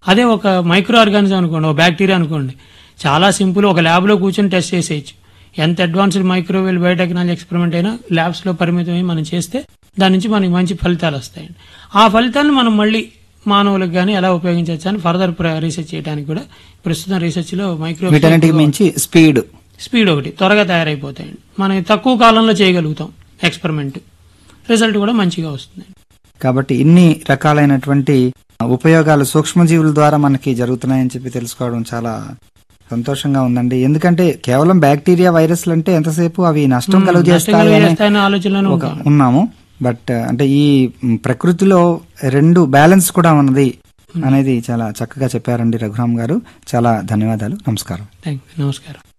అదే ఒక micro organism అనుకోండి ఒక బ్యాక్టీరియా అనుకోండి చాలా సింపుల్ ఒక ల్యాబ్లో కూర్చొని టెస్ట్ చేసేయచ్చు ఎంత అడ్వాన్స్డ్ మైక్రోవేవ్ బయోటెక్నాలజీ ఎక్స్పెరిమెంట్ అయినా ల్యాబ్స్లో పరిమితమై మనం చేస్తే దాని నుంచి మనకి మంచి ఫలితాలు వస్తాయండి ఆ ఫలితాలను మనం మళ్ళీ మానవులకు కానీ ఎలా ఉపయోగించవచ్చు అని ఫర్దర్ రీసెర్చ్ చేయడానికి కూడా ప్రస్తుతం రీసెర్చ్లో మైక్రో వీటన్నిటికి మించి స్పీడ్ స్పీడ్ ఒకటి త్వరగా తయారైపోతాయండి మనం తక్కువ కాలంలో చేయగలుగుతాం ఎక్స్పెరిమెంట్ రిజల్ట్ కూడా మంచిగా వస్తుంది కాబట్టి ఇన్ని రకాలైనటువంటి ఉపయోగాలు సూక్ష్మజీవుల ద్వారా మనకి జరుగుతున్నాయని చెప్పి తెలుసుకోవడం చాలా సంతోషంగా ఉందండి ఎందుకంటే కేవలం బ్యాక్టీరియా వైరస్లు అంటే ఎంతసేపు అవి నష్టం కలుగజేస్తాయి అనే చేస్తాయనే ఆలోచనలోనే ఒక ఉంటాం ఉన్నాము బట్ అంటే ఈ మ్, ప్రకృతిలో రెండు బ్యాలెన్స్ కూడా ఉన్నది అనేది చాలా చక్కగా చెప్పారండి రఘురామ్ గారు చాలా ధన్యవాదాలు నమస్కారం థ్యాంక్ యూ నమస్కారం